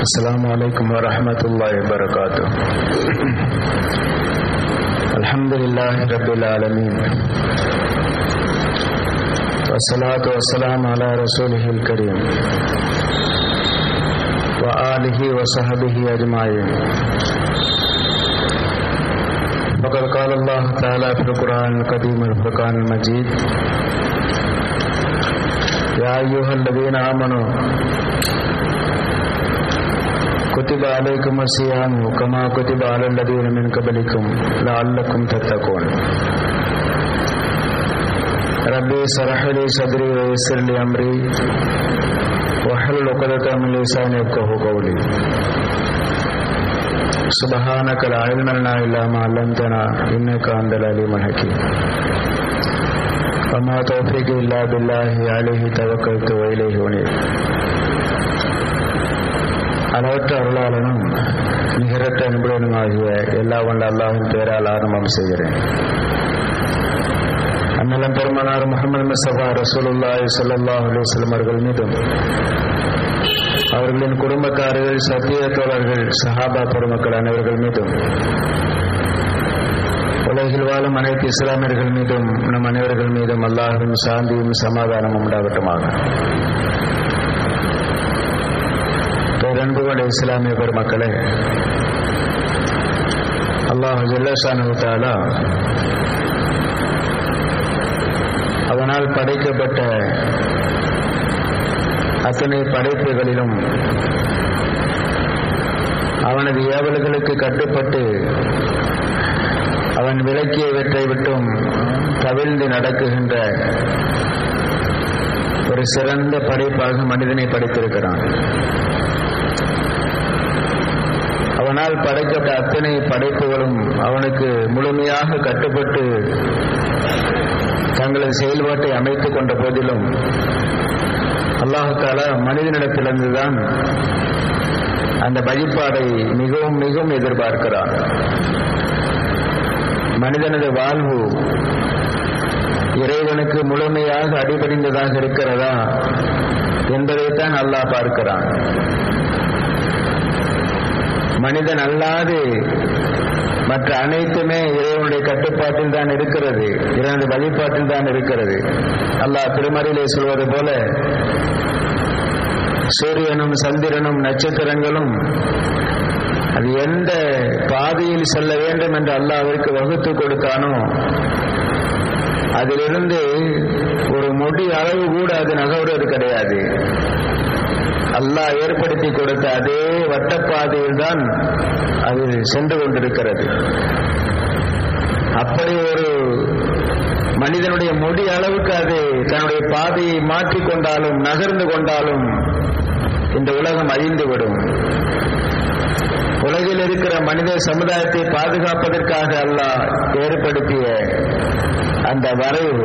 السلام عليكم ورحمة الله وبركاته الحمد لله رب العالمين والصلاة والسلام على رسوله الكريم وآله وصحبه أجمعين فقد قال الله تعالى في القرآن القديم الفرقان المجيد يا أيها الذين آمنوا كتب عليكم الصيام كما كتب على الذين من قبلكم لعلكم تتقون ربي اشرح لي صدري ويسر لي امري واحلل عقدة من لساني يفقهوا قولي سبحانك لا علم لنا الا ما علمتنا انك انت العليم الحكيم وما توفيقي الا بالله عليه توكلت واليه انيب அளவற்ற அருளாளனும் நிகரற்ற அன்புடனும் ஆகிய எல்லா வல்ல அல்லாஹின் பேரால் ஆரம்பம் செய்கிறேன் அண்ணலம் பெருமனார் முகமது முஸ்தபா ரசூலுல்லாஹி ஸல்லல்லாஹு அலைஹி வஸல்லம் அவர்கள் மீதும் அவர்களின் குடும்பக்காரர்கள் சத்திய தோழர்கள் சஹாபா பெருமக்கள் அனைவர்கள் மீதும் உலகில் வாழும் அனைத்து இஸ்லாமியர்கள் மீதும் நம் அனைவர்கள் மீதும் அல்லாஹின் சாந்தியும் சமாதானமும் உண்டாகட்டுமாக பேரன்புகள் இஸ்லாமிய பெருமக்களே அல்லாஹ் ஜல்லஷானுத்தாலா அதனால் படைக்கப்பட்ட அத்தனை படைப்புகளிலும் அவனது ஏவல்களுக்கு கட்டுப்பட்டு அவன் விலக்கியவற்றை விட்டும் தவிழ்ந்து நடக்குகின்ற ஒரு சிறந்த படைப்பாக மனிதனை படைத்திருக்கிறான் அவனால் படைக்கப்பட்ட அத்தனை படைப்புகளும் அவனுக்கு முழுமையாக கட்டுப்பட்டு தங்களது செயல்பாட்டை அமைத்துக் கொண்ட போதிலும் அல்லாஹால மனிதனிடத்திலிருந்துதான் அந்த வழிபாடை மிகவும் மிகவும் எதிர்பார்க்கிறான் மனிதனது வாழ்வு இறைவனுக்கு முழுமையாக அடிபடிந்ததாக இருக்கிறதா என்பதைத்தான் அல்லாஹ் பார்க்கிறான் மனிதன் அல்லாது மற்ற அனைத்துமே இறைவனுடைய கட்டுப்பாட்டில் தான் இருக்கிறது இறைவனது வழிபாட்டில் தான் இருக்கிறது அல்லாஹ் திருமறையிலே சொல்வது போல சூரியனும் சந்திரனும் நட்சத்திரங்களும் அது எந்த பாதையில் செல்ல வேண்டும் என்று அல்லாவிற்கு வகுத்து கொடுத்தானோ அதிலிருந்து ஒரு மொழி அளவு கூட அது நகர்வது கிடையாது அல்லாஹ் ஏற்படுத்தி கொடுத்த அதே வட்டப்பாதையில் தான் அது சென்று கொண்டிருக்கிறது அப்படி ஒரு மனிதனுடைய மொழி அளவுக்கு அது தன்னுடைய பாதையை மாற்றிக்கொண்டாலும் நகர்ந்து கொண்டாலும் இந்த உலகம் அழிந்துவிடும் உலகில் இருக்கிற மனித சமுதாயத்தை பாதுகாப்பதற்காக அல்லாஹ் ஏற்படுத்திய அந்த வரைவு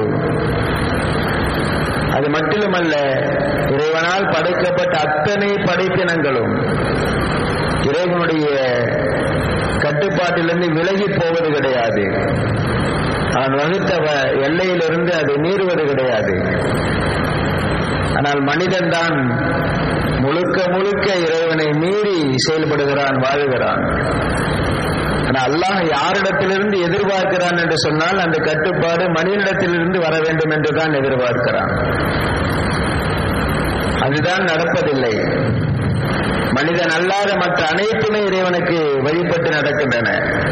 அது மட்டுமல்ல இறைவனால் படைக்கப்பட்ட அத்தனை படைப்பினங்களும் இறைவனுடைய கட்டுப்பாட்டிலிருந்து விலகி போவது கிடையாது அவன் வகுத்த எல்லையிலிருந்து அது மீறுவது கிடையாது ஆனால் மனிதன்தான் முழுக்க முழுக்க இறைவனை மீறி செயல்படுகிறான் வாழுகிறான் ஆனால் அல்லாஹ் யாரிடத்திலிருந்து எதிர்பார்க்கிறான் என்று சொன்னால் அந்த கட்டுப்பாடு மனிதனிடத்திலிருந்து வர வேண்டும் என்றுதான் எதிர்பார்க்கிறான் அதுதான் நடப்பதில்லை மனிதன் அல்லாத மற்ற அனைத்துமே இறைவனுக்கு வழிபட்டு நடக்கின்றன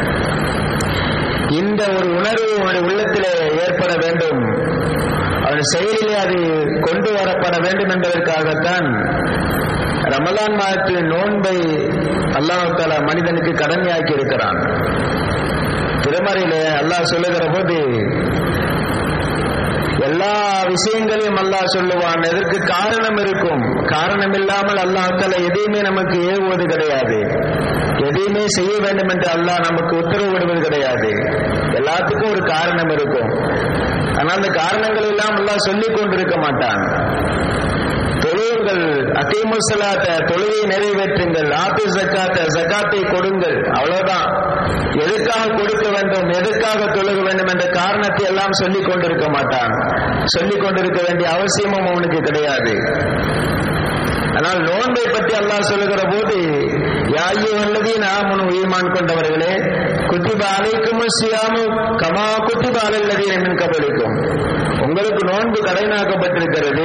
இந்த ஒரு உணர்வு அவனுடைய உள்ளத்திலே ஏற்பட வேண்டும் அவன் செயலிலே அது கொண்டு வரப்பட வேண்டும் என்பதற்காகத்தான் ரமலான் மாதத்தின் நோன்பை அல்லாஹால மனிதனுக்கு கடமையாக்கி இருக்கிறான் திருமறையிலே அல்லாஹ் சொல்லுகிற போது எல்லா விஷயங்களையும் அல்லாஹ் சொல்லுவான் எதற்கு காரணம் இருக்கும் காரணம் இல்லாமல் அல்லாஹால எதையுமே நமக்கு ஏவுவது கிடையாது எதையுமே செய்ய வேண்டும் என்று அல்லாஹ் நமக்கு உத்தரவு விடுவது கிடையாது எல்லாத்துக்கும் ஒரு காரணம் இருக்கும் ஆனால் அந்த காரணங்கள் எல்லாம் அல்லாஹ் சொல்லிக் கொண்டிருக்க மாட்டான் தொழுவுங்கள் அத்திமுசலாத்த தொழுவை நிறைவேற்றுங்கள் ஆத்து ஜக்காத்த ஜக்காத்தை கொடுங்கள் அவ்வளவுதான் எதுக்காக கொடுக்க வேண்டும் எதுக்காக தொழுக வேண்டும் என்ற காரணத்தை எல்லாம் சொல்லிக் கொண்டிருக்க மாட்டான் சொல்லிக் கொண்டிருக்க வேண்டிய அவசியமும் அவனுக்கு கிடையாது ஆனால் நோன்பை பற்றி அல்லாஹ் சொல்லுகிற போது யாயோ அல்லது நாமுன் உயிர்மான் கொண்டவர்களே குத்திபா அலைக்கும் சியாமு கமா குத்திபா அல்லது என் கபலிக்கும் உங்களுக்கு நோன்பு கடமையாக்கப்பட்டிருக்கிறது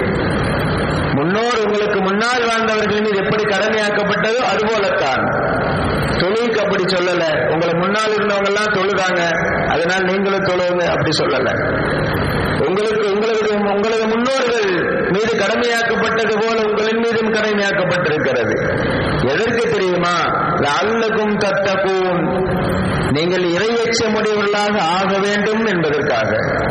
முன்னோர் உங்களுக்கு முன்னால் வாழ்ந்தவர்கள் மீது எப்படி கடமையாக்கப்பட்டதோ அதுபோலத்தான் தொழுவுக்கு அப்படி சொல்லல உங்களை முன்னால் இருந்தவங்க எல்லாம் தொழுதாங்க அதனால நீங்களும் தொழுவுங்க அப்படி சொல்லல உங்களுக்கு உங்களது உங்களது முன்னோர்கள் மீது கடமையாக்கப்பட்டது போல உங்களின் மீதும் கடமையாக்கப்பட்டிருக்கிறது எதற்கு தெரியுமா அல்லக்கும் தத்தக்கும் நீங்கள் இறையச்சமுடையவர்களாக ஆக வேண்டும் என்பதற்காக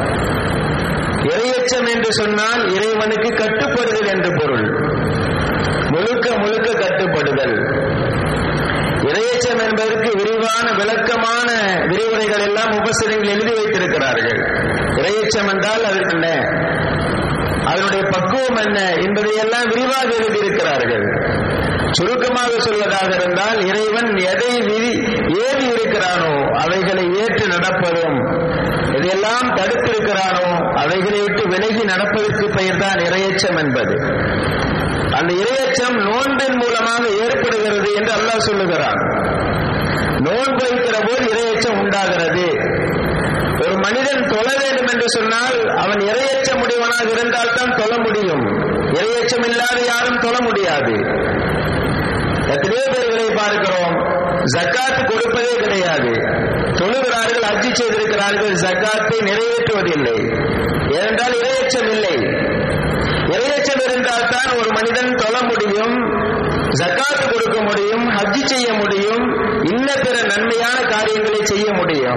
இறையச்சம் என்று சொன்னால் இறைவனுக்கு கட்டுப்படுதல் என்று பொருள் முழுக்க முழுக்க கட்டுப்படுதல் இறையச்சம் என்பதற்கு விரிவான விளக்கமான விரிவுரைகள் எல்லாம் உபசரங்கள் எழுதி வைத்திருக்கிறார்கள் இறையச்சம் என்றால் அதற்கு என்ன அதனுடைய பக்குவம் என்ன என்பதை எல்லாம் விரிவாக எழுதியிருக்கிறார்கள் சுருக்கமாக சொல்வதாக இருந்தால் இறைவன் எதை விதி ஏவி இருக்கிறானோ அவைகளை ஏற்று நடப்பதும் எதையெல்லாம் தடுத்திருக்கிறானோ அவைகளை விட்டு விலகி நடப்பதற்கு பெயர்தான் இரையச்சம் என்பது அந்த இரையச்சம் நோன்பின் மூலமாக ஏற்படுகிறது என்று அல்லாஹ் சொல்லுகிறான் நோன்பு வைக்கிற போது இரையச்சம் உண்டாகிறது ஒரு மனிதன் தொழ வேண்டும் என்று சொன்னால் அவன் இரையச்சம் முடிவனாக இருந்தால் தான் தொழ முடியும் இரையச்சம் இல்லாத யாரும் தொழ முடியாது எத்தனையோ பேர்களை பார்க்கிறோம் ஜக்காத் கொடுப்பதே கிடையாது தொழுகிறார்கள் அஜி செய்திருக்கிறார்கள் ஜக்காத்தை நிறைவேற்றுவதில்லை ஏனென்றால் இரையச்சம் இல்லை இரையச்சம் இருந்தால் தான் ஒரு மனிதன் தொழ முடியும் ஜக்காத்து கொடுக்க முடியும் ஹஜ்ஜி செய்ய முடியும் இன்ன பிற நன்மையான காரியங்களை செய்ய முடியும்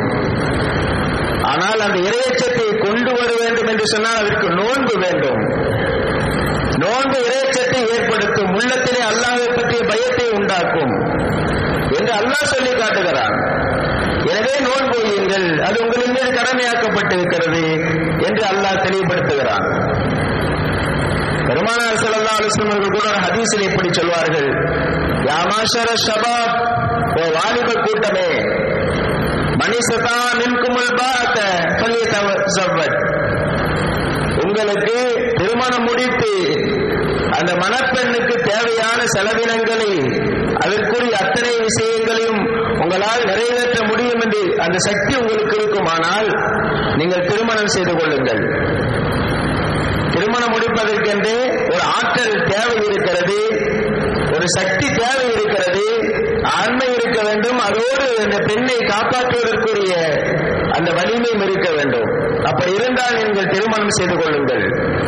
ஆனால் அந்த இரையச்சத்தை கொண்டு வர வேண்டும் என்று சொன்னால் அதற்கு நோன்பு வேண்டும் நோன்பு இரையச்சத்தை ஏற்படுத்தும் உள்ளத்திலே அல்லாஹை பற்றிய பயத்தை உண்டாக்கும் என்று அல்லாஹ் சொல்லி காட்டுகிறான் எனவே நோன்பு வையுங்கள் அது உங்களின் மீது கடமையாக்கப்பட்டிருக்கிறது என்று அல்லாஹ் தெளிவுபடுத்துகிறான் பெருமானார் சல்லா அலுவலம் அவர்கள் கூட ஒரு ஹதீஸில் இப்படி சொல்வார்கள் யாமாஷர ஷபாப் ஓ வாலிப கூட்டமே மணிசதா மின்குமுல் பாத்த பள்ளிய சவ்வத் உங்களுக்கு திருமணம் முடித்து அந்த மணப்பெண்ணுக்கு தேவையான செலவினங்களை அதற்குரிய அத்தனை விஷயங்களையும் உங்களால் நிறைவேற்ற முடியும் என்று அந்த சக்தி உங்களுக்கு இருக்குமானால் நீங்கள் திருமணம் செய்து கொள்ளுங்கள் திருமணம் முடிப்பதற்கென்று ஒரு ஆற்றல் தேவை இருக்கிறது ஒரு சக்தி தேவை இருக்கிறது ஆண்மை இருக்க வேண்டும் அதோடு அந்த பெண்ணை காப்பாற்றுவதற்குரிய அந்த வலிமையும் இருக்க வேண்டும் அப்படி இருந்தால் நீங்கள் திருமணம் செய்து கொள்ளுங்கள்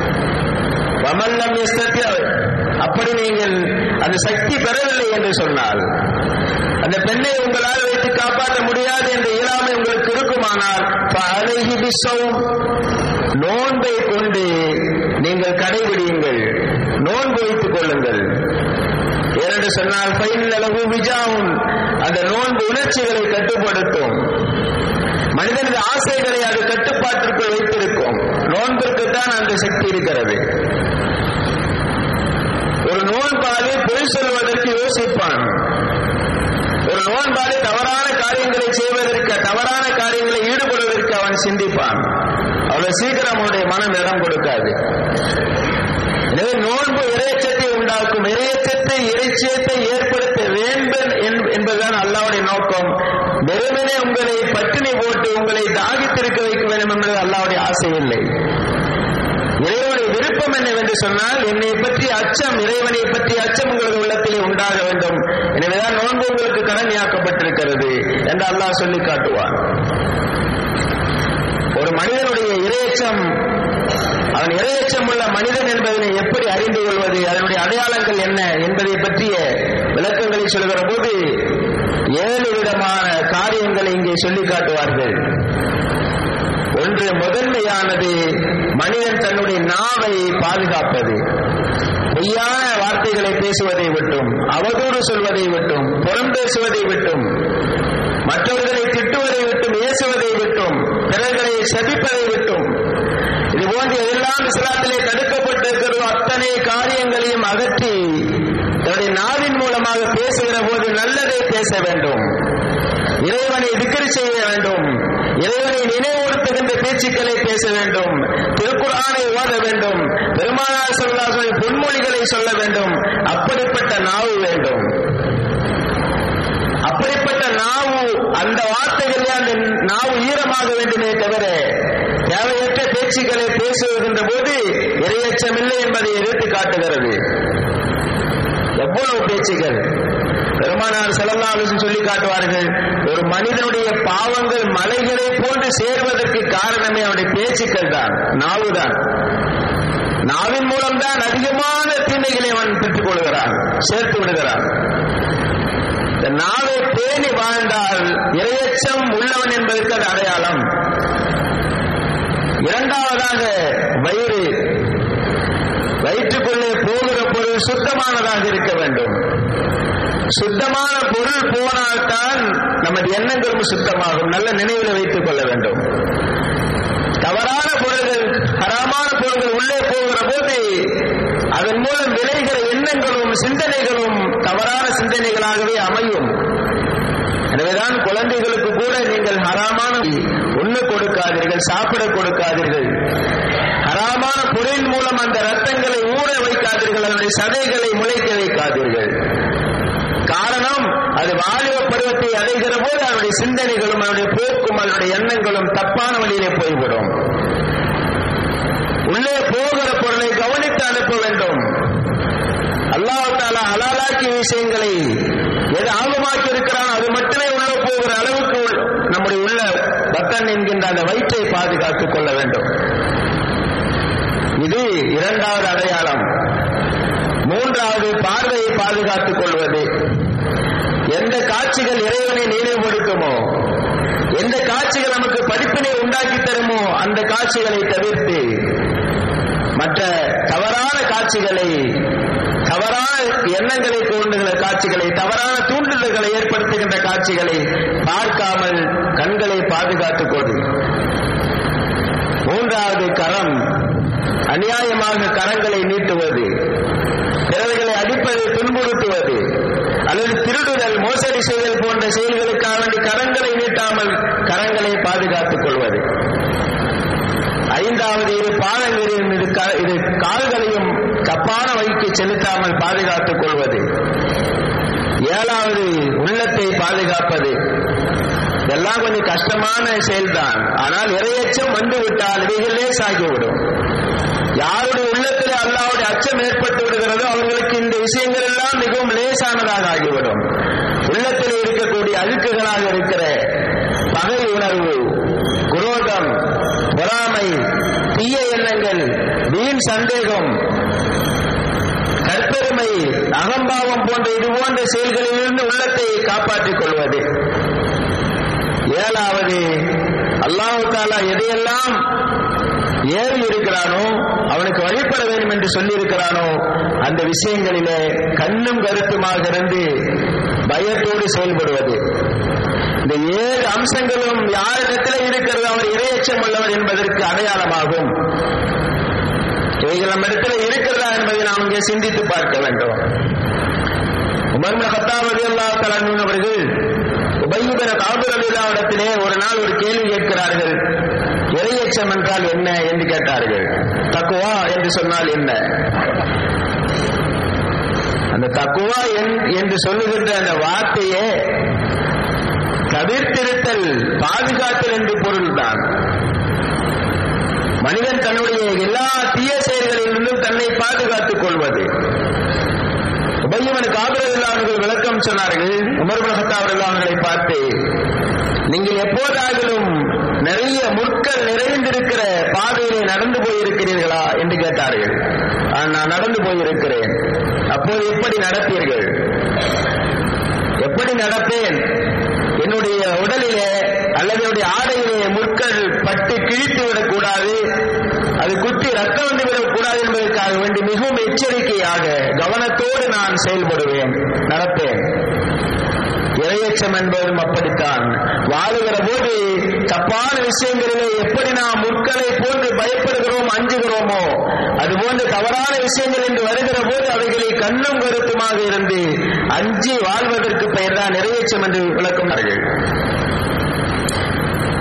வமல்லம் அப்படி நீங்கள் அந்த சக்தி பெறவில்லை என்று சொன்னால் அந்த பெண்ணை உங்களால் வைத்து காப்பாற்ற முடியாது என்ற இயலாமை உங்களுக்கு இருக்குமானால் அழகி பிசவும் நோன்பை கொண்டு நீங்கள் கடைபிடியுங்கள் நோன்பு வைத்துக் கொள்ளுங்கள் ஏனென்று சொன்னால் பயில் அளவு விஜாவும் அந்த நோன்பு உணர்ச்சிகளை கட்டுப்படுத்தும் மனிதனது ஆசைகளை அது கட்டுப்பாட்டிற்குள் வைத்திருக்கும் நோன்பிற்கு தான் அந்த சக்தி இருக்கிறது ஒரு நோன்பாளி பொய் சொல்வதற்கு யோசிப்பான் ஒரு நோன்பாளி தவறான காரியங்களை செய்வதற்கு தவறான காரியங்களை ஈடுபடுவதற்கு அவன் சிந்திப்பான் அவ்வளவு சீக்கிரம் அவனுடைய மனம் இடம் கொடுக்காது எனவே நோன்பு இறைச்சத்தை உண்டாக்கும் இறைச்சத்தை இறைச்சியத்தை ஏற்படுத்த வேண்டும் என்பதுதான் அல்லாவுடைய நோக்கம் வெறுமனே உங்களை பட்டினி போட்டு உங்களை தாகித்திருக்க வைக்க வேண்டும் என்பது அல்லாவுடைய ஆசை இல்லை இறைவனுடைய விருப்பம் என்னவென்று சொன்னால் என்னை பற்றி அச்சம் இறைவனை பற்றி அச்சம் உங்களது உள்ளத்திலே உண்டாக வேண்டும் எனவேதான் நோன்பு உங்களுக்கு கடமையாக்கப்பட்டிருக்கிறது என்று அல்லாஹ் சொல்லி காட்டுவான் ஒரு மனிதனுடைய இரையச்சம் அவன் இரையச்சம் உள்ள மனிதன் என்பதனை எப்படி அறிந்து கொள்வது அதனுடைய அடையாளங்கள் என்ன என்பதை பற்றிய விளக்கங்களை சொல்கிற போது ஏழு விதமான காரியங்களை இங்கே சொல்லி காட்டுவார்கள் ஒன்று முதன்மையானது மனிதன் தன்னுடைய நாவை பாதுகாப்பது பொய்யான வார்த்தைகளை பேசுவதை விட்டும் அவதூறு சொல்வதை விட்டும் புறம் பேசுவதை விட்டும் மற்றவர்களை திட்டுவதை விட்டும் ஏசுவதை விட்டும் பிறர்களை சபிப்பதை விட்டும் இது போன்ற எல்லாம் இஸ்லாத்திலே தடுக்கப்பட்டிருக்கிறதோ அத்தனை காரியங்களையும் அகற்றி தன்னுடைய நாவின் மூலமாக பேசுகிற போது நல்லதை பேச வேண்டும் இறைவனை திக்கரி செய்ய வேண்டும் இறைவனை நினைவுறுத்துகின்ற பேச்சுக்களை பேச வேண்டும் திருக்குறானை ஓத வேண்டும் பெருமானார் சொல்லாசனை பொன்மொழிகளை சொல்ல வேண்டும் அப்படிப்பட்ட நாவு வேண்டும் அப்படிப்பட்ட நாவு அந்த வார்த்தைகளே அந்த நாவு ஈரமாக வேண்டுமே தவிர தேவையற்ற பேச்சுக்களை பேசுகின்ற போது இரையச்சமில்லை என்பதை எடுத்து காட்டுகிறது எவ்வளவு பேச்சுகள் பெருமானார் செல்லல்லாலும் சொல்லி காட்டுவார்கள் ஒரு மனிதனுடைய பாவங்கள் மலைகளை போன்று சேர்வதற்கு காரணமே அவனுடைய பேச்சுக்கள் தான் நாவுதான் நாவின் மூலம்தான் அதிகமான தீமைகளை அவன் பெற்றுக் கொள்கிறான் சேர்த்து விடுகிறான் இந்த நாவை பேணி வாழ்ந்தால் இரையச்சம் உள்ளவன் என்பதற்கு அது அடையாளம் இரண்டாவதாக வயிறு வயிற்றுக்குள்ளே போகிற பொருள் சுத்தமானதாக இருக்க வேண்டும் சுத்தமான பொருள் போனால்தான் நமது எண்ணங்களும் சுத்தமாகும் நல்ல நினைவில் வைத்துக் கொள்ள வேண்டும் தவறான பொருள்கள் ஹராமான பொருள்கள் உள்ளே போகிற போது அதன் மூலம் விளைகிற எண்ணங்களும் சிந்தனைகளும் தவறான சிந்தனைகளாகவே அமையும் எனவேதான் குழந்தைகளுக்கு கூட நீங்கள் ஹராமான உண்ண கொடுக்காதீர்கள் சாப்பிட கொடுக்காதீர்கள் ஹராமான பொருளின் மூலம் அந்த ரத்தங்களை ஊற வைக்காதீர்கள் அதனுடைய சதைகளை முளைக்க வைக்காதீர்கள் காரணம் அது வாலிப பருவத்தை அடைகிற போது அதனுடைய சிந்தனைகளும் அதனுடைய போக்கும் அதனுடைய எண்ணங்களும் தப்பான வழியிலே போய்விடும் உள்ளே போகிற பொருளை கவனித்து அனுப்ப வேண்டும் அல்லாஹால ஹலாலாக்கிய விஷயங்களை எது ஆகமாக்கி இருக்கிறான் அது மட்டுமே உள்ள போகிற அளவுக்கு நம்முடைய உள்ள பத்தன் என்கின்ற அந்த வயிற்றை பாதுகாத்துக் கொள்ள வேண்டும் இது இரண்டாவது அடையாளம் மூன்றாவது பார்வையை பாதுகாத்துக் கொள்வது எந்த காட்சிகள் இறைவனை நினைவுபடுத்துமோ எந்த காட்சிகள் நமக்கு படிப்பினை உண்டாக்கி தருமோ அந்த காட்சிகளை தவிர்த்து மற்ற தவறான காட்சிகளை தவறான எண்ணங்களை தூண்டுகிற காட்சிகளை தவறான தூண்டுதல்களை ஏற்படுத்துகின்ற காட்சிகளை பார்க்காமல் கண்களை பாதுகாத்துக் கொடு மூன்றாவது கரம் அநியாயமாக கரங்களை நீட்டுவது பிறர்களை அடிப்பது துன்புறுத்துவது அல்லது திருடுதல் மோசடி செய்தல் போன்ற செயல்களுக்காக வேண்டி கரங்களை நீட்டாமல் கரங்களை பாதுகாத்துக் கொள்வது ஐந்தாவது இரு பாதங்களின் இது இது கால்களையும் தப்பான வழிக்கு செலுத்தாமல் பாதுகாத்துக் கொள்வது ஏழாவது உள்ளத்தை பாதுகாப்பது இதெல்லாம் கொஞ்சம் கஷ்டமான செயல்தான் ஆனால் இரையச்சம் வந்து விட்டால் இவைகள் லேசாகிவிடும் யாருடைய உள்ளத்தில் அல்லாவுடைய அச்சம் ஏற்பட்டு விடுகிறதோ அவர்களுக்கு இந்த விஷயங்கள் எல்லாம் மிகவும் லேசானதாக ஆகிவிடும் உள்ளத்தில் இருக்கக்கூடிய அழுக்குகளாக இருக்கிற பகை உணர்வு குரோதம் பொறாமை தீய எண்ணங்கள் வீண் சந்தேகம் கற்பெருமை அகம்பாவம் போன்ற இது போன்ற செயல்களிலிருந்து உள்ளத்தை காப்பாற்றிக் கொள்வது ஏழாவது அல்லாஹு தாலா எதையெல்லாம் ஏறி இருக்கிறானோ அவனுக்கு வழிபட வேண்டும் என்று சொல்லி இருக்கிறானோ அந்த விஷயங்களிலே கண்ணும் கருத்துமாக இருந்து பயத்தோடு செயல்படுவது இந்த ஏழு அம்சங்களும் யாரிடத்தில் இருக்கிறது அவர் இரையச்சம் உள்ளவர் என்பதற்கு அடையாளமாகும் இவைகள் நம்ம இடத்துல இருக்கிறதா என்பதை நாம் இங்கே சிந்தித்து பார்க்க வேண்டும் உமர் ஹத்தாபதி அல்லா தலான் அவர்கள் உபயுபன காபூர் அலிலாவிடத்திலே ஒரு நாள் ஒரு கேள்வி கேட்கிறார்கள் இரையச்சம் என்றால் என்ன என்று கேட்டார்கள் தக்குவா என்று சொன்னால் என்ன அந்த தக்குவா என்று சொல்லுகின்ற அந்த வார்த்தையே தவிர்த்திருத்தல் பாதுகாத்தல் என்று பொருள்தான் மனிதன் தன்னுடைய எல்லா தீய செயல்களிலிருந்தும் தன்னை பாதுகாத்துக் கொள்வது உபயவனுக்கு ஆதரவில்லாதவர்கள் விளக்கம் சொன்னார்கள் உமர் அவர்கள் அவர்களை பார்த்து நீங்கள் எப்போதாகிலும் நிறைய முற்கள் நிறைந்திருக்கிற பாதையிலே நடந்து போயிருக்கிறீர்களா என்று கேட்டார்கள் நான் நடந்து போயிருக்கிறேன் அப்போது எப்படி நடப்பீர்கள் எப்படி நடப்பேன் என்னுடைய உடலிலே அல்லது என்னுடைய ஆடையிலே முற்கள் பட்டு கிழித்து விடக்கூடாது அது குத்தி ரத்தம் வந்து விடக்கூடாது என்பதற்காக வேண்டி மிகவும் எச்சரிக்கையாக கவனத்தோடு நான் செயல்படுவேன் நடப்பேன் இரையச்சம் என்பதும் அப்படித்தான் வாழுகிற போது தப்பான விஷயங்களிலே எப்படி நாம் முற்களை போன்று பயப்படுகிறோம் அஞ்சுகிறோமோ அதுபோன்று தவறான விஷயங்கள் என்று வருகிற போது அவைகளை கண்ணும் கருத்துமாக இருந்து அஞ்சி வாழ்வதற்கு பெயர் தான் நிறைவேற்றம் என்று விளக்குமார்கள்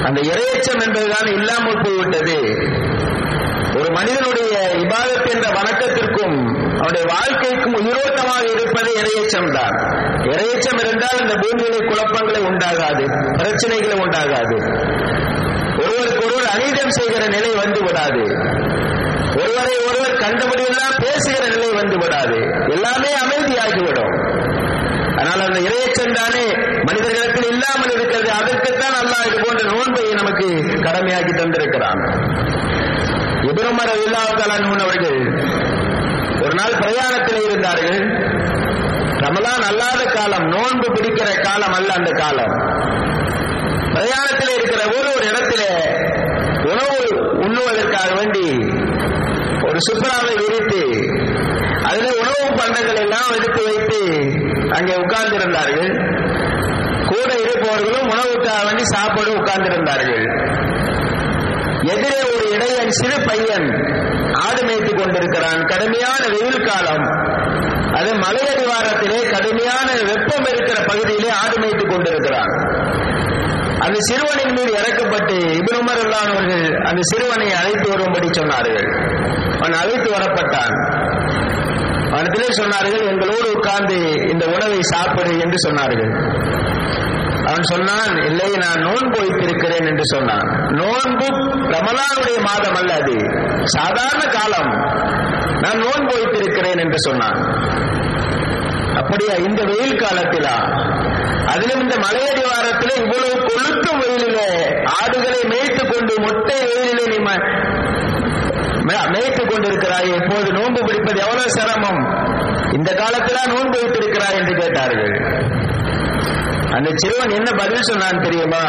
அந்த இரையச்சம் என்பதுதான் இல்லாமல் போய்விட்டது ஒரு மனிதனுடைய இபாதத் என்ற வணக்கத்திற்கும் அவனுடைய வாழ்க்கைக்கும் உயிரோட்டமாக இருப்பது இரையச்சம் தான் இரையச்சம் இருந்தால் இந்த பூமியிலே குழப்பங்களை உண்டாகாது பிரச்சனைகளை உண்டாகாது ஒருவருக்கு ஒருவர் அநீதம் செய்கிற நிலை வந்து விடாது ஒருவரை ஒருவர் கண்டபடியெல்லாம் பேசுகிற நிலை வந்து விடாது எல்லாமே அமைதியாகிவிடும் ஆனால் அந்த இரையச்சம் தானே மனிதர்களிடத்தில் இல்லாமல் இருக்கிறது அதற்குத்தான் அல்லாஹ் இது போன்ற நோன்பை நமக்கு கடமையாக்கி தந்திருக்கிறான் இபுரமர் இல்லாதலான் அவர்கள் ஒரு நாள் பிரயாணத்தில் இருந்தார்கள் ரமலான் அல்லாத காலம் நோன்பு பிடிக்கிற காலம் அல்ல அந்த காலம் பிரயாணத்தில் இருக்கிற ஒரு ஒரு இடத்துல உணவு உண்ணுவதற்காக வேண்டி ஒரு சுப்ராவை விரித்து அதில் உணவு பண்டங்கள் எல்லாம் எடுத்து வைத்து அங்கே உட்கார்ந்திருந்தார்கள் கூட இருப்பவர்களும் உணவுக்காக வேண்டி சாப்பாடு உட்கார்ந்திருந்தார்கள் எதிரே ஒரு இடையன் சிறு பையன் ஆடு மேய்த்துக் கொண்டிருக்கிறான் கடுமையான வெயில் காலம் அது மலையடிவாரத்திலே கடுமையான வெப்பம் இருக்கிற பகுதியிலே ஆடு மேய்த்துக் கொண்டிருக்கிறான் அந்த சிறுவனின் மீது இறக்கப்பட்டு இபினுமர் அவர்கள் அந்த சிறுவனை அழைத்து வரும்படி சொன்னார்கள் அவன் அழைத்து வரப்பட்டான் அவனத்திலே சொன்னார்கள் எங்களோடு உட்கார்ந்து இந்த உணவை சாப்பிடு என்று சொன்னார்கள் அவன் சொன்னான் இல்லை நான் நோன்பு வைத்திருக்கிறேன் என்று சொன்னான் நோன்பு ரமலானுடைய மாதம் அல்ல அது சாதாரண காலம் நான் நோன்பு வைத்திருக்கிறேன் என்று சொன்னான் அப்படியா இந்த வெயில் காலத்திலா அதிலும் இந்த மலையடிவாரத்தில் இவ்வளவு கொளுத்தும் வெயிலிலே ஆடுகளை மேய்த்துக் கொண்டு மொட்டை வெயிலிலே நீ மேய்த்துக் கொண்டிருக்கிறாய் இப்போது நோன்பு பிடிப்பது எவ்வளவு சிரமம் இந்த காலத்திலா நோன்பு வைத்திருக்கிறாய் என்று கேட்டார்கள் அந்த சிறுவன் என்ன பதில் சொன்னான் தெரியுமா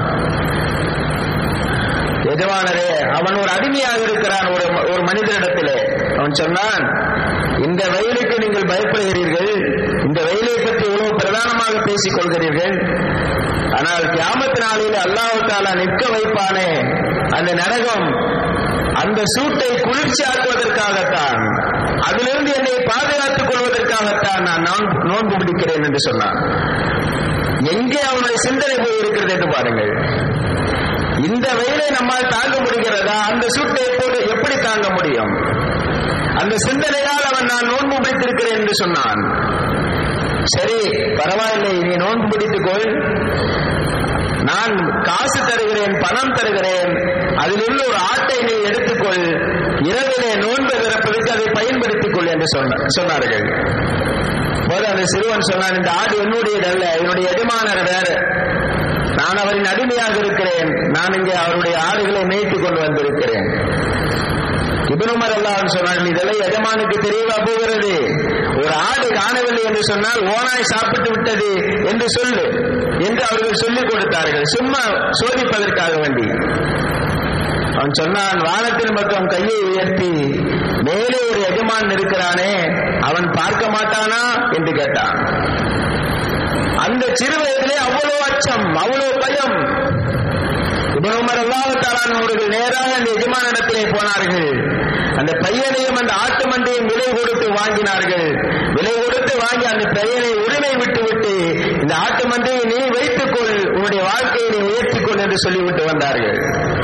எஜமானரே அவன் ஒரு அடிமையாக இருக்கிறான் ஒரு ஒரு மனிதனிடத்திலே அவன் சொன்னான் இந்த வெயிலுக்கு நீங்கள் பயப்படுகிறீர்கள் இந்த வெயிலை பற்றி இவ்வளவு பிரதானமாக பேசிக் கொள்கிறீர்கள் ஆனால் கியாமத்து நாளில் அல்லாஹு தாலா நிற்க வைப்பானே அந்த நரகம் அந்த சூட்டை குளிர்ச்சியாக்குவதற்காகத்தான் அதிலிருந்து என்னை பாதுகாத்துக் கொள்வதற்காகத்தான் நான் நோன்பு பிடிக்கிறேன் என்று சொன்னான் எங்கே அவனுடைய சிந்தனை போய் இருக்கிறது என்று பாருங்கள் இந்த வெயிலை நம்மால் தாங்க முடிகிறதா அந்த சூட்டை எப்போது எப்படி தாங்க முடியும் அந்த சிந்தனையால் அவன் நான் நோன்பு பிடித்திருக்கிறேன் என்று சொன்னான் சரி பரவாயில்லை நீ நோன்பு பிடித்துக்கொள் நான் காசு தருகிறேன் பணம் தருகிறேன் அதில் உள்ள ஒரு ஆட்டை நீ எடுத்துக்கொள் இரவிலே நோன்பு திறப்பதற்கு அதை பயன்படுத்திக் கொள் என்று சொன்னார்கள் போது அந்த சிறுவன் சொன்னான் இந்த ஆடு என்னுடையதல்ல என்னுடைய எஜமானர் வேற நான் அவரின் அடிமையாக இருக்கிறேன் நான் இங்கே அவருடைய ஆடுகளை மேய்த்துக் கொண்டு வந்திருக்கிறேன் இபனுமர் அல்லாஹ் சொன்னார் இதெல்லாம் எஜமானுக்கு தெரியவா போகிறது ஒரு ஆடு காணவில்லை என்று சொன்னால் ஓனாய் சாப்பிட்டு விட்டது என்று சொல்லு என்று அவர்கள் சொல்லிக் கொடுத்தார்கள் சும்மா சோதிப்பதற்காக வேண்டி அவன் சொன்னான் வானத்தின் பக்கம் கையை உயர்த்தி மேலே ஒரு எஜமான் இருக்கிறானே அவன் பார்க்க மாட்டானா என்று கேட்டான் அந்த சிறு வயதிலே அவ்வளவு அச்சம் அவ்வளவு பயம் இபனுமர் அல்லாஹாலான் அவர்கள் நேராக அந்த எஜமானிடத்திலே போனார்கள் அந்த பையனையும் அந்த ஆட்டு மண்டையும் விலை கொடுத்து வாங்கினார்கள் விலை கொடுத்து வாங்கி அந்த பையனை உரிமை விட்டு விட்டு இந்த ஆட்டு மண்டையை நீ வைத்துக்கொள் உன்னுடைய வாழ்க்கையை நீ உயர்த்திக்கொள் என்று சொல்லிவிட்டு வந்தார்கள்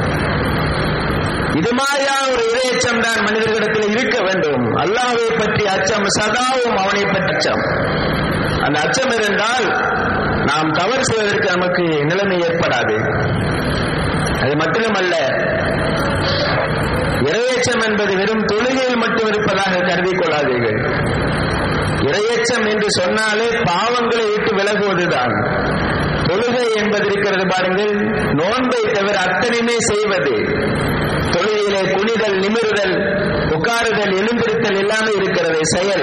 இது மாதிரியான ஒரு இரையச்சம் தான் மனிதர்களிடத்தில் இருக்க வேண்டும் அல்லாஹை பற்றி அச்சம் சதாவும் அவனை பற்றி அச்சம் அந்த அச்சம் இருந்தால் நாம் தவறு செய்வதற்கு நமக்கு நிலைமை ஏற்படாது அது மட்டுமல்ல இரையச்சம் என்பது வெறும் தொழுகையில் மட்டும் இருப்பதாக கருதி கொள்ளாதீர்கள் இரையச்சம் என்று சொன்னாலே பாவங்களை விட்டு விலகுவதுதான் தொழுகை என்பது இருக்கிறது பாருங்கள் நோன்பை தவிர அத்தனையுமே செய்வது தொழுகையிலே குனிதல் நிமிருதல் உட்காருதல் எழுந்திருத்தல் எல்லாமே இருக்கிறது செயல்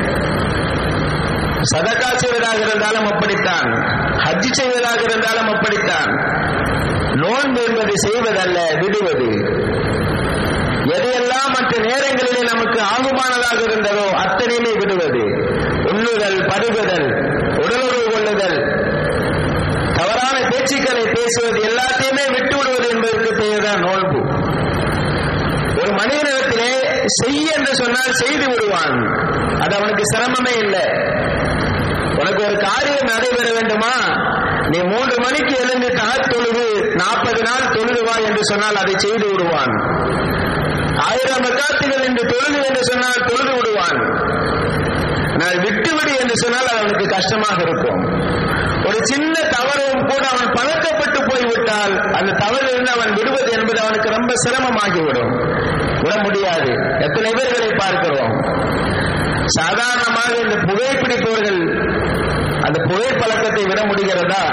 சதக்கா செய்வதாக இருந்தாலும் அப்படித்தான் ஹஜ்ஜி செய்வதாக இருந்தாலும் அப்படித்தான் நோன்பு என்பது செய்வதல்ல விடுவது எதையெல்லாம் மற்ற நேரங்களிலே நமக்கு ஆகுமானதாக இருந்ததோ அத்தனையுமே விடுவது உண்ணுதல் பருகுதல் உடலுறவு கொள்ளுதல் தவறான பேச்சுக்களை பேசுவது எல்லாத்தையுமே விட்டு விடுவது என்பதற்கு பெயர்தான் நோன்பு ஒரு மனிதனிடத்திலே செய் என்று சொன்னால் செய்து விடுவான் அது அவனுக்கு சிரமமே இல்லை உனக்கு ஒரு காரியம் நடைபெற வேண்டுமா நீ மூன்று மணிக்கு எழுந்து தகத் தொழுது நாற்பது நாள் தொழுது வா என்று சொன்னால் அதை செய்து விடுவான் ஆயிரம் ரக்காத்துகள் என்று தொழுது என்று சொன்னால் தொழுது விடுவான் நான் விட்டுவிடு என்று சொன்னால் அது அவனுக்கு கஷ்டமாக இருக்கும் ஒரு சின்ன தவறும் கூட அவன் பழக்கப்பட்டு போய்விட்டால் அந்த தவறிலிருந்து அவன் விடுவது என்பது அவனுக்கு ரொம்ப சிரமமாகிவிடும் விட முடியாது எத்தனை பேர்களை பார்க்கிறோம் சாதாரணமாக இந்த புகைப்பிடிப்பவர்கள் அந்த புகைப்பழக்கத்தை விட முடிகிறதா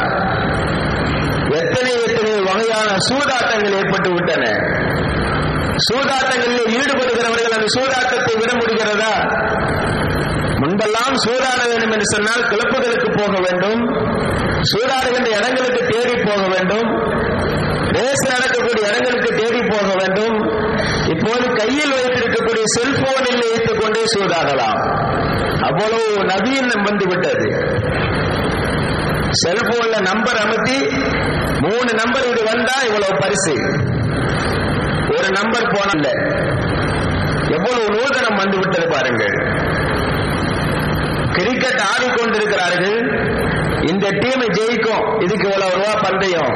எத்தனை எத்தனை வகையான சூதாட்டங்கள் ஏற்பட்டு விட்டன சூதாட்டங்களில் ஈடுபடுகிறவர்கள் அந்த சூதாட்டத்தை விட முடிகிறதா முன்பெல்லாம் சூதாட வேண்டும் என்று சொன்னால் கிளப்புகளுக்கு போக வேண்டும் சூதாடுகின்ற இடங்களுக்கு தேடி போக வேண்டும் ரேஸ் நடக்கக்கூடிய இடங்களுக்கு தேடி போக வேண்டும் இப்போது கையில் வைத்திருக்கக்கூடிய செல்போனில் வைத்துக் கொண்டே சூதாடலாம் அவ்வளவு நவீனம் வந்து விட்டது செல்போன்ல நம்பர் அமுத்தி மூணு நம்பர் இது வந்தா இவ்வளவு பரிசு ஒரு நம்பர் போனல எவ்வளவு நூதனம் வந்து விட்டது பாருங்கள் கிரிக்கெட் ஆடிக்கொண்டிருக்கிறார்கள் இந்த டீம் ஜெயிக்கும் இதுக்கு இவ்வளவு ரூபா பந்தயம்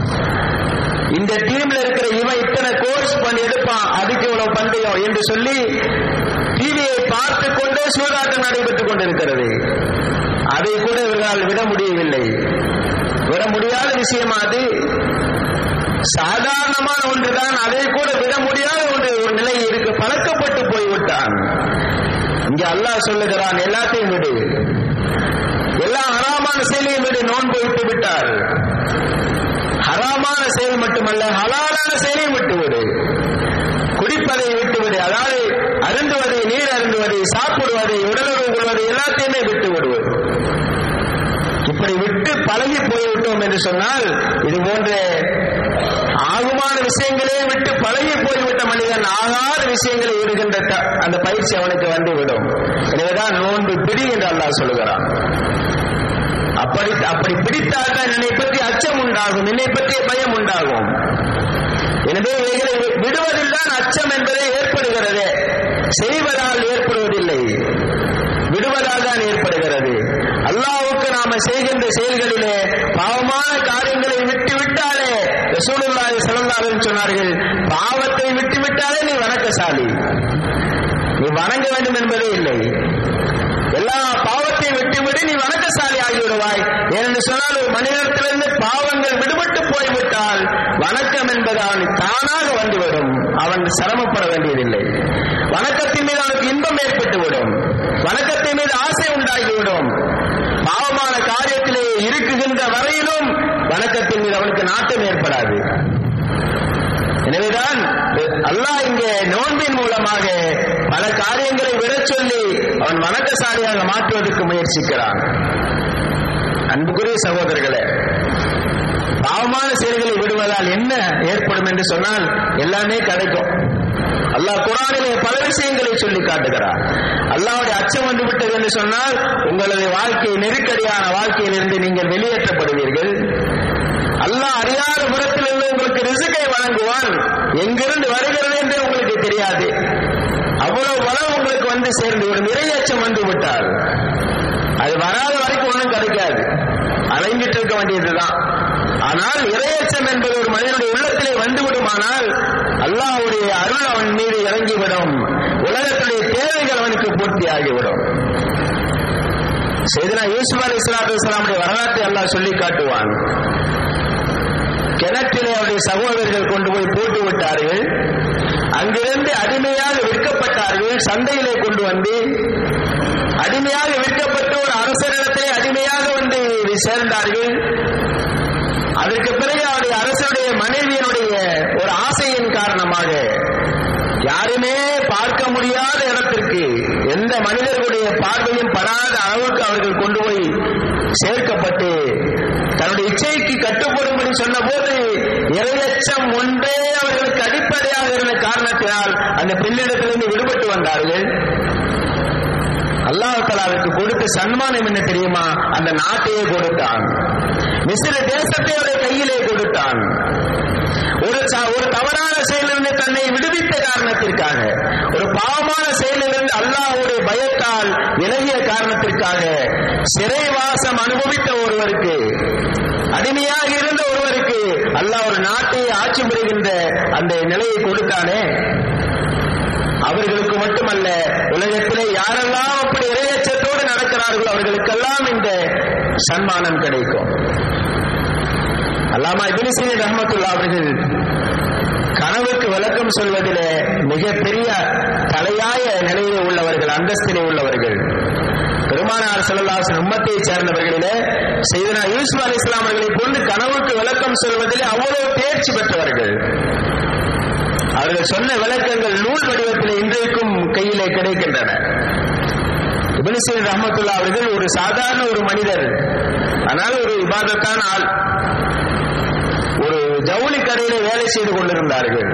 இந்த டீம்ல இருக்கிற இவன் இத்தனை கோர்ஸ் பண்ணி எடுப்பான் அதுக்கு இவ்வளவு பந்தயம் என்று சொல்லி டிவியை பார்த்து கொண்டே சூதாட்டம் நடைபெற்றுக் கொண்டிருக்கிறது அதை கூட இவர்களால் விட முடியவில்லை விட முடியாத விஷயமா அது சாதாரணமான ஒன்றுதான் அதை கூட விட முடியாத ஒன்று ஒரு நிலை இருக்கு பழக்கப்பட்டு போய்விட்டான் இங்க அல்லாஹ் சொல்லுகிறான் எல்லாத்தையும் விடு எல்லா ஹராமான செயலையும் விடு நோன்பு விட்டு விட்டார் ஹராமான செயல் மட்டுமல்ல ஹலாலான செயலையும் விட்டு விடு குடிப்பதை விட்டு விடு அதாவது அருந்துவதை நீர் அருந்துவதை சாப்பிடுவதை உடலுறவு கொள்வதை எல்லாத்தையுமே விட்டு விடுவது இப்படி விட்டு பழகி போய்விட்டோம் என்று சொன்னால் இது போன்ற ஆகுமான விஷயங்களே விட்டு பழகி போய்விட்ட மனிதன் ஆகாத விஷயங்களை விடுகின்ற த- அந்த பயிற்சி அவனுக்கு வந்து விடும் எனவேதான் நோன்பு பிடி என்று அல்லாஹ் சொல்லுகிறான் அப்படி அப்படி பிடித்தால் தான் என்னை பற்றி அச்சம் உண்டாகும் என்னை பற்றிய பயம் உண்டாகும் எனவே இவைகளை வி- விடுவதில் தான் அச்சம் என்பதே ஏற்படுகிறது செய்வதால் ஏற்படுவதில்லை விடுவதால் தான் ஏற்படுகிறது அல்லாஹ்வுக்கு நாம செய்கின்ற செயல்களிலே பாவமான காரியங்களை விட்டு விட்டாலே ரசூலுல்லாஹி ஸல்லல்லாஹு அலைஹி வஸல்லம் சொன்னார்கள் பாவத்தை விட்டு விட்டாலே நீ வணக்கசாலி நீ வணங்க வேண்டும் என்பதே இல்லை எல்லா பாவத்தையும் விட்டுவிடு நீ வணக்கசாலி ஆகிவிடுவாய் ஏனென்று சொன்னால் ஒரு மனிதத்திலிருந்து பாவங்கள் விடுபட்டு போய்விட்டால் வணக்கம் என்பது அவனுக்கு தானாக வந்துவிடும் அவன் சிரமப்பட வேண்டியதில்லை வணக்கத்தின் மீது அவனுக்கு இன்பம் ஏற்பட்டுவிடும் வணக்கத்தின் மீது ஆசை உண்டாகிவிடும் பாவமான காரியத்திலே இருக்குகின்ற வரையிலும் வணக்கத்தின் மீது அவனுக்கு நாட்டம் ஏற்படாது எனவேதான் அல்லாஹ் இங்கே நோன்பின் மூலமாக பல காரியங்களை விடச் சொல்லி அவன் வணக்கசாலியாக மாற்றுவதற்கு முயற்சிக்கிறான் அன்புக்குரிய சகோதரர்களே பாவமான செயல்களை விடுவதால் என்ன ஏற்படும் என்று சொன்னால் எல்லாமே கிடைக்கும் அல்லாஹ் குரானிலே பல விஷயங்களை சொல்லி காட்டுகிறார் அல்லாஹ்வுடைய அச்சம் வந்து விட்டது என்று சொன்னால் உங்களது வாழ்க்கை நெருக்கடியான வாழ்க்கையிலிருந்து நீங்கள் வெளியேற்றப்படுவீர்கள் அல்லாஹ் அறியாத புறத்திலிருந்து உங்களுக்கு ரிசுக்கை வழங்குவான் எங்கிருந்து வருகிறது என்றே உங்களுக்கு தெரியாது அவ்வளவு வளம் உங்களுக்கு வந்து சேர்ந்து விடும் இரையச்சம் வந்து விட்டால் அது வராத வரைக்கும் ஒன்றும் கிடைக்காது அலைஞ்சிட்டு இருக்க வேண்டியதுதான் ஆனால் இரையச்சம் என்பது ஒரு மனிதனுடைய உள்ளத்திலே வந்து விடுமானால் அல்லாஹ்வுடைய அருள் அவன் மீது இறங்கிவிடும் உலகத்துடைய தேவைகள் அவனுக்கு பூர்த்தி ஆகிவிடும் செய்தனா யூசுப் அலி இஸ்லாத்து இஸ்லாமுடைய வரலாற்றை அல்லாஹ் சொல்லி காட்டுவான் கிணற்றிலே அவருடைய சகோதரர்கள் கொண்டு போய் போட்டு விட்டார்கள் அங்கிருந்து அடிமையாக விற்கப்பட்டார்கள் சந்தையிலே கொண்டு வந்து அடிமையாக விற்கப்பட்டு ஒரு அரசரிடத்திலே அடிமையாக வந்து சேர்ந்தார்கள் அதற்கு பிறகு அவருடைய அரசருடைய மனைவியினுடைய ஒரு ஆசையின் காரணமாக யாருமே பார்க்க முடியாத இடத்திற்கு எந்த மனிதர்களுடைய பார்வையும் படாத அளவுக்கு அவர்கள் கொண்டு போய் சேர்க்கப்பட்டு தன்னுடைய இச்சைக்கு கட்டுப்படும்படி சொன்னபோது இரையச்சம் ஒன்றே அவர்களுக்கு அடிப்படையாக இருந்த காரணத்தினால் அந்த பெண்ணிடத்திலிருந்து விடுபட்டு வந்தார்கள் அல்லாஹாலாவுக்கு கொடுத்த சன்மானம் என்ன தெரியுமா அந்த நாட்டையே கொடுத்தான் மிசிற தேசத்தை அவருடைய கையிலே கொடுத்தான் ஒரு ச- ஒரு தவறான செயலிலிருந்து தன்னை விடுவித்த காரணத்திற்காக ஒரு பாவமான செயலிலிருந்து அல்லாஹ்வுடைய பயத்தால் விலகி விலகிய காரணத்திற்காக சிறைவாசம் அனுபவித்த ஒருவருக்கு அடிமையாக இருந்த ஒருவருக்கு அல்லாஹ் ஒரு நாட்டை ஆட்சி புரிகின்ற அந்த நிலையை கொடுத்தானே அவர்களுக்கு மட்டுமல்ல உலகத்திலே யாரெல்லாம் அப்படி இரையச்சத்தோடு நடக்கிறார்களோ அவர்களுக்கெல்லாம் இந்த சன்மானம் கிடைக்கும் அல்லாமா இபினிசினி ரஹமத்துல்லா அவர்கள் கனவுக்கு விளக்கம் சொல்வதிலே மிகப்பெரிய தலையாய நிலையிலே உள்ளவர்கள் அந்தஸ்திலே உள்ளவர்கள் பெருமானார் செல்லல்லாசன் உம்மத்தை சேர்ந்தவர்களிலே செய்தனா யூசுப் அலி இஸ்லாம் அவர்களை கொண்டு கனவுக்கு விளக்கம் சொல்வதிலே அவ்வளவு தேர்ச்சி பெற்றவர்கள் அவர்கள் சொன்ன விளக்கங்கள் நூல் வடிவத்தில் இன்றைக்கும் கையிலே கிடைக்கின்றன இபினிசின் ரஹமத்துல்லா அவர்கள் ஒரு சாதாரண ஒரு மனிதர் ஆனால் ஒரு இபாதத்தான ஆள் ஒரு ஜவுளி கடையில வேலை செய்து கொண்டிருந்தார்கள்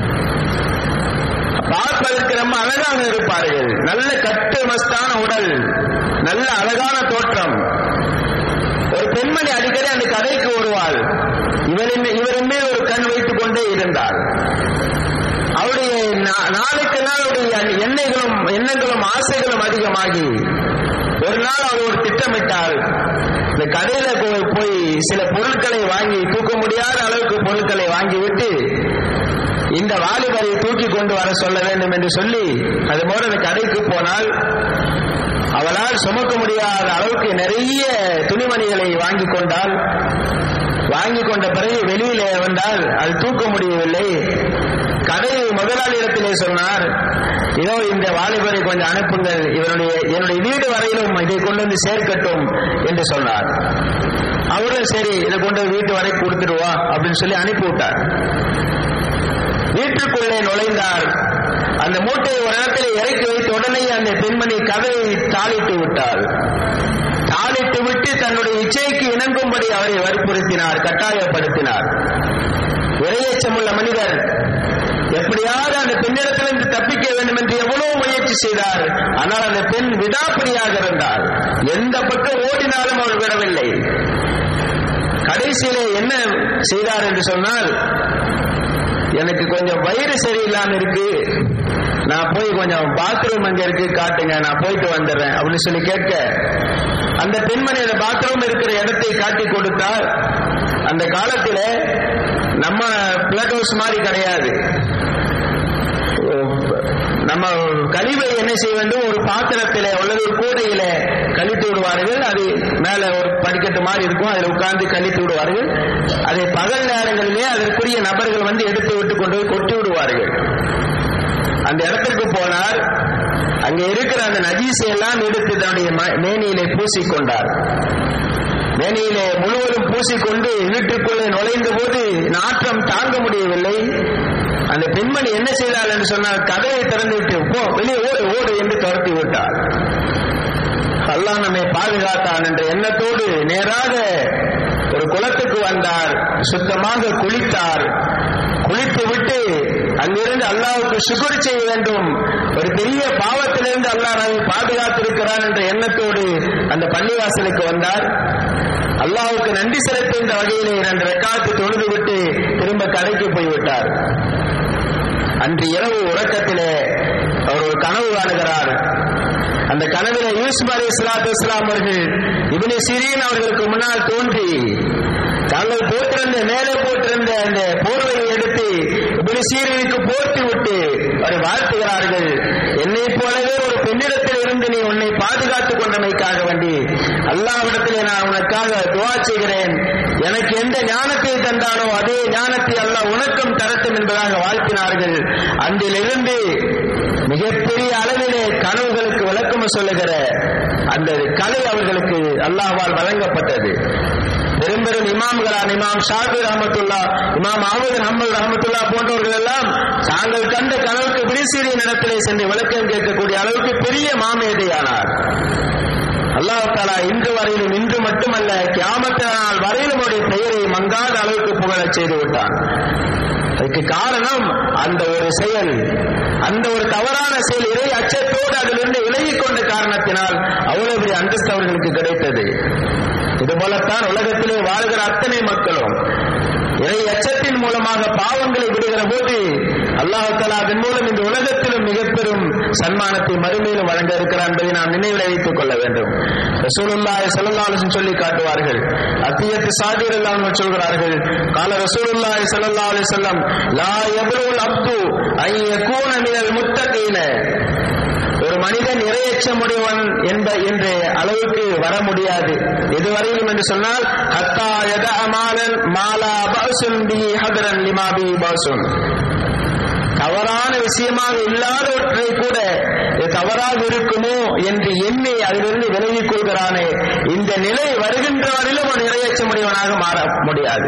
பார்ப்பதற்கு ரொம்ப அழகாக இருப்பார்கள் நல்ல கட்டு மஸ்தான உடல் நல்ல அழகான தோற்றம் ஒரு பெண்மணி அடிக்கடி அந்த கடைக்கு வருவாள் இவரின் இவரின் மேல் ஒரு கண் வைத்துக் கொண்டே இருந்தார் அவருடைய நாளுக்கு நாள் அவருடைய எண்ணெய்களும் எண்ணங்களும் ஆசைகளும் அதிகமாகி ஒரு நாள் அவர் ஒரு திட்டமிட்டால் இந்த கடையில போய் சில பொருட்களை வாங்கி தூக்க முடியாத அளவுக்கு பொருட்களை வாங்கிவிட்டு இந்த வாலிபரை தூக்கி கொண்டு வர சொல்ல வேண்டும் என்று சொல்லி அது போல அந்த கடைக்கு போனால் அவளால் சுமக்க முடியாத அளவுக்கு நிறைய துணிமணிகளை வாங்கி கொண்டால் வாங்கி கொண்ட பிறகு வெளியிலே வந்தால் அது தூக்க முடியவில்லை கடை முதலாளியிடத்திலே சொன்னார் இதோ இந்த வாலிபரை கொஞ்சம் அனுப்புங்கள் இவருடைய என்னுடைய வீடு வரையிலும் இதை கொண்டு வந்து சேர்க்கட்டும் என்று சொன்னார் அவரும் சரி இதை கொண்டு வீட்டு வரை கொடுத்துடுவா அப்படின்னு சொல்லி அனுப்பிவிட்டார் வீட்டுக்குள்ளே நுழைந்தார் அந்த மூட்டையை ஒரு இடத்துல இறக்கி வைத்த உடனே அந்த பெண்மணி கதையை தாளிட்டு விட்டாள் தாளிட்டு விட்டு தன்னுடைய இச்சைக்கு இணங்கும்படி அவரை வற்புறுத்தினார் கட்டாயப்படுத்தினார் இரையச்சமுள்ள மனிதர் எப்படியாவது அந்த பெண்ணிடத்திலிருந்து தப்பிக்க வேண்டும் என்று எவ்வளவு முயற்சி செய்தார் ஆனால் அந்த பெண் விடாப்பிடியாக இருந்தார் எந்த பக்கம் ஓடினாலும் அவர் விடவில்லை கடைசியிலே என்ன செய்தார் என்று சொன்னால் எனக்கு கொஞ்சம் வயிறு சரியில்லாம இருக்கு நான் போய் கொஞ்சம் பாத்ரூம் அங்க இருக்கு காட்டுங்க நான் போயிட்டு வந்துடுறேன் அப்படின்னு சொல்லி கேட்க அந்த பெண்மணி அந்த பாத்ரூம் இருக்கிற இடத்தை காட்டி கொடுத்தால் அந்த காலத்துல நம்ம பிளட் ஹவுஸ் மாதிரி கிடையாது நம்ம கழிவை என்ன செய்ய வேண்டும் ஒரு பாத்திரத்தில அல்லது ஒரு கூடையில கழித்து விடுவார்கள் அது மேல ஒரு படிக்கட்டு மாதிரி இருக்கும் அதில் உட்கார்ந்து கழித்து விடுவார்கள் அதை பகல் நேரங்களிலே அதற்குரிய நபர்கள் வந்து எடுத்து விட்டு கொண்டு போய் கொட்டி விடுவார்கள் அந்த இடத்திற்கு போனார் அங்க இருக்கிற அந்த நஜீசை எல்லாம் எடுத்து தன்னுடைய மேனியிலே பூசிக்கொண்டார் மேனியிலே முழுவதும் பூசிக்கொண்டு வீட்டுக்குள்ளே நுழைந்த போது நாற்றம் தாங்க முடியவில்லை அந்த பெண்மணி என்ன செய்தாள் என்று சொன்னால் கதவை திறந்து விட்டு போ வெளியே ஓடு ஓடு என்று துரத்தி விட்டார் அல்லாஹ் நம்மை பாதுகாத்தான் என்ற எண்ணத்தோடு நேராக ஒரு குளத்துக்கு வந்தார் சுத்தமாக குளித்தார் குளித்து விட்டு அங்கிருந்து அல்லாவுக்கு சுகுர் செய்ய வேண்டும் ஒரு பெரிய பாவத்திலிருந்து அல்லாஹ் நம்மை பாதுகாத்திருக்கிறான் என்ற எண்ணத்தோடு அந்த பள்ளிவாசலுக்கு வந்தார் அல்லாவுக்கு நன்றி செலுத்துகின்ற வகையிலே இரண்டு ரெக்காத்து தொழுது விட்டு திரும்ப கடைக்கு போய்விட்டார் அன்று இரவு உறக்கத்திலே அவர் ஒரு கனவு காணுகிறார் அந்த கனவில யூசுப் அலி இஸ்லாத்து இஸ்லாம் அவர்கள் இவனி சிறீன் அவர்களுக்கு முன்னால் தோன்றி தாங்கள் போட்டிருந்த மேலே போட்டிருந்த அந்த போர்வையை எடுத்து இப்படி சீரனுக்கு போர்த்தி விட்டு அவரை வாழ்த்துகிறார்கள் என்னை போலவே ஒரு பெண்ணிடத்தில் இருந்து நீ உன்னை பாதுகாத்துக் கொண்டமைக்காக வேண்டி அல்லாவிடத்திலே நான் உனக்காக துவா செய்கிறேன் எனக்கு எந்த ஞானத்தை தந்தானோ அதே ஞானத்தை அல்லாஹ் உனக்கும் தரட்டும் என்பதாக வாழ்த்தினார்கள் அன்றிலிருந்து மிகப்பெரிய அளவிலே கனவுகளுக்கு விளக்கம் சொல்லுகிற அந்த கலை அவர்களுக்கு அல்லாஹ்வால் வழங்கப்பட்டது பெரும் பெரும் இமாம்களான் இமாம் ஷாபி ரஹமத்துல்லா இமாம் அஹமது ஹம்பல் ரஹமத்துல்லா போன்றவர்கள் எல்லாம் தாங்கள் கண்ட கனவுக்கு விரிசீரியின் இடத்திலே சென்று விளக்கம் கேட்கக்கூடிய அளவுக்கு பெரிய மாமேதையானார் அல்லாஹ் தாலா இன்று வரையிலும் இன்று மட்டுமல்ல கியாமத்த நாள் வரையிலும் அவருடைய பெயரை மங்காத அளவுக்கு புகழச் செய்து விட்டான் அதுக்கு காரணம் அந்த ஒரு செயல் அந்த ஒரு தவறான செயல் இறை அச்சத்தோடு அதிலிருந்து விலகிக் கொண்ட காரணத்தினால் அவ்வளவு பெரிய அந்தஸ்து அவர்களுக்கு கிடைத்தது இது போலத்தான் உலகத்திலே வாழ்கிற அத்தனை மக்களும் இறை அச்சத்தின் மூலமாக பாவங்களை விடுகிற போது அல்லாஹ் தலா அதன் மூலம் இந்த உலகத்திலும் மிக பெரும் சன்மானத்தை மறுமையிலும் வழங்க இருக்கிறார் என்பதை நாம் நினைவில் வைத்துக் கொள்ள வேண்டும் ரசூலுல்லாஹி ஸல்லல்லாஹு அலைஹி வஸல்லம் சொல்லி காட்டுவார்கள் அத்தியத்து சாதிர் எல்லாம் சொல்கிறார்கள் கால ரசூலுல்லாஹி ஸல்லல்லாஹு அலைஹி வஸல்லம் லா யப்லுல் அப்து ஐ யகூன மினல் முத்தகீன ஒரு மனிதன் இரையச்சமுடையவன் என்ப என்ற அளவுக்கு வர முடியாது எதுவரையிலும் என்று சொன்னால் ஹத்தா யத அமாலன் மாலா பாசுன் பி ஹதரன் லிமா பி பாசுன் தவறான விஷயமாக இல்லாதவற்றை கூட இது தவறாக இருக்குமோ என்று எண்ணி அதிலிருந்து விலகிக் கொள்கிறானே இந்த நிலை வருகின்ற வரையிலும் அவன் இரையச்சமுடையவனாக மாற முடியாது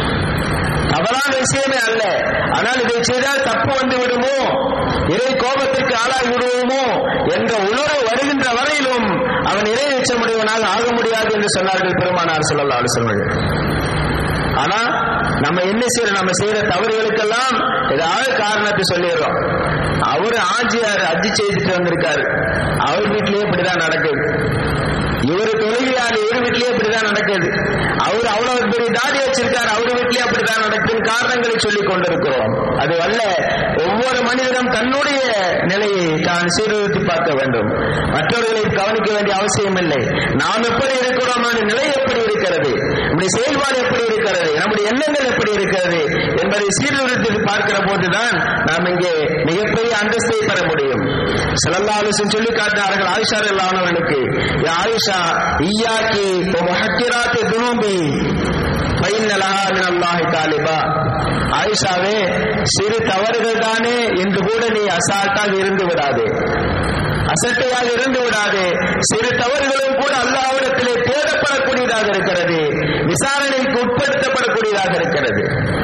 தவறான விஷயமே அல்ல ஆனால் இதை செய்தால் தப்பு வந்து விடுமோ இறை கோபத்திற்கு ஆளாகி விடுவோமோ என்ற உணர்வு வருகின்ற வரையிலும் அவன் இறை எச்சமுடையவனாக ஆக முடியாது என்று சொன்னார்கள் பெருமானார் சொல்லல்லா அலுவலர்கள் ஆனா நம்ம என்ன செய்யற நம்ம செய்யற தவறுகளுக்கெல்லாம் ஏதாவது காரணத்தை சொல்லிடுறோம் அவரு ஆஞ்சியார் அஜி செய்துட்டு வந்திருக்காரு அவர் வீட்லயே இப்படிதான் நடக்குது இவரு தொழுகையால் இவர் வீட்லயே இப்படிதான் நடக்குது அவர் அவ்வளவு பெரிய தாடி வச்சிருக்காரு அவர் வீட்லயே அப்படிதான் நடக்குது காரணங்களை சொல்லிக் கொண்டிருக்கிறோம் அது அல்ல ஒவ்வொரு மனிதனும் தன்னுடைய நிலையை தான் சீர்திருத்தி பார்க்க வேண்டும் மற்றவர்களை கவனிக்க வேண்டிய அவசியம் இல்லை நாம் எப்படி இருக்கிறோம் நம்முடைய நிலை எப்படி இருக்கிறது நம்முடைய செயல்பாடு எப்படி இருக்கிறது நம்முடைய எண்ணங்கள் எப்படி இருக்கிறது என்பதை சீர்திருத்தி பார்க்கிற போதுதான் நாம் இங்கே மிகப்பெரிய அந்தஸ்தை பெற முடியும் செல்லல்லாலுசன் சொல்லி காட்டினார்கள் ஆயிஷா இல்லாதவர்களுக்கு ஆயிஷா ஈயாக்கி ஹக்கிராத்தி துணும்பி அல்லாஹி தாலிபா ஆயிஷாவே சிறு தவறுகள் தானே என்று கூட நீ அசால்ட்டாக இருந்து விடாதே அசட்டையாக இருந்து விடாதே சிறு தவறுகளும் கூட அல்லாவிடத்திலே தேடப்படக்கூடியதாக இருக்கிறது விசாரணைக்கு உட்படுத்தப்படக்கூடியதாக இருக்கிறது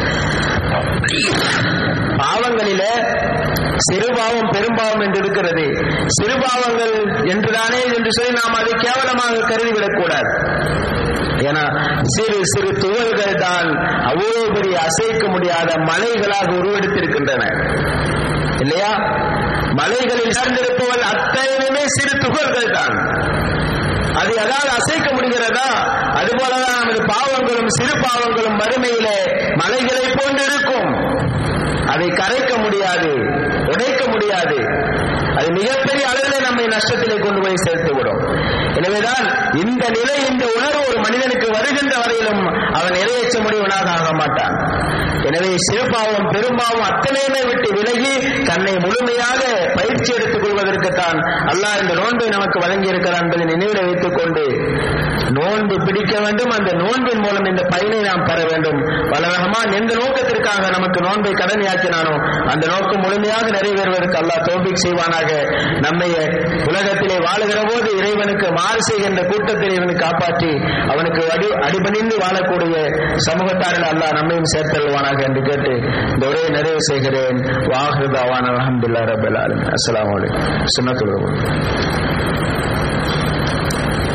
பாவங்களில சிறுபாவம் பெரும்பாவம் என்று இருக்கிறது சிறுபாவங்கள் என்றுதானே என்று சொல்லி நாம் அதை கேவலமாக கருதிவிடக் கூடாது ஏன்னா சிறு சிறு துகள்கள் தான் அவ்வளவு பெரிய அசைக்க முடியாத மலைகளாக உருவெடுத்திருக்கின்றன இல்லையா மலைகளில் சார்ந்திருப்பவள் அத்தனையுமே சிறு துகள்கள் தான் அது அதாவது அசைக்க முடிகிறதா அதுபோலதான் நமது பாவங்களும் சிறு பாவங்களும் மறுமையிலே மலைகளை போன்று இருக்கும் அதை கரைக்க முடியாது உடைக்க முடியாது அது மிகப்பெரிய அளவில் நம்மை நஷ்டத்திலே கொண்டு போய் சேர்த்துவிடும் எனவேதான் இந்த நிலை இந்த உணர்வு ஒரு மனிதனுக்கு வருகின்ற வரையிலும் அவன் நிறைவேற்ற முடிவனாக ஆக மாட்டான் எனவே சிறுபாவம் பெரும்பாவம் அத்தனையுமே விட்டு விலகி தன்னை முழுமையாக பயிற்சி எடுத்துக் கொள்வதற்குத்தான் அல்லாஹ் இந்த நோன்பை நமக்கு வழங்கி இருக்கிறான் என்பதை நினைவில் வைத்துக் கொண்டு நோன்பு பிடிக்க வேண்டும் அந்த நோன்பின் மூலம் இந்த பயனை நாம் பெற வேண்டும் பல ரஹமான் எந்த நோக்கத்திற்காக நமக்கு நோன்பை கடமையாக்கினானோ அந்த நோக்கம் முழுமையாக நிறைவேறுவதற்கு அல்லாஹ் தோபிக் செய்வானாக நம்மை உலகத்திலே வாழுகிற போது இறைவனுக்கு மாறு செய்கின்ற கூட்டத்தில் இருந்து காப்பாற்றி அவனுக்கு அடி அடிபணிந்து வாழக்கூடிய சமூகத்தாரில் அல்லாஹ் நம்மையும் சேர்த்தல்வானாக என்று கேட்டு இந்த உரையை நிறைவு செய்கிறேன் வாஹிருதாவான் அலமதுல்லா ரபுல் ஆலமின் அஸ்லாம் வலைக்கம் சுண்ணத்துல்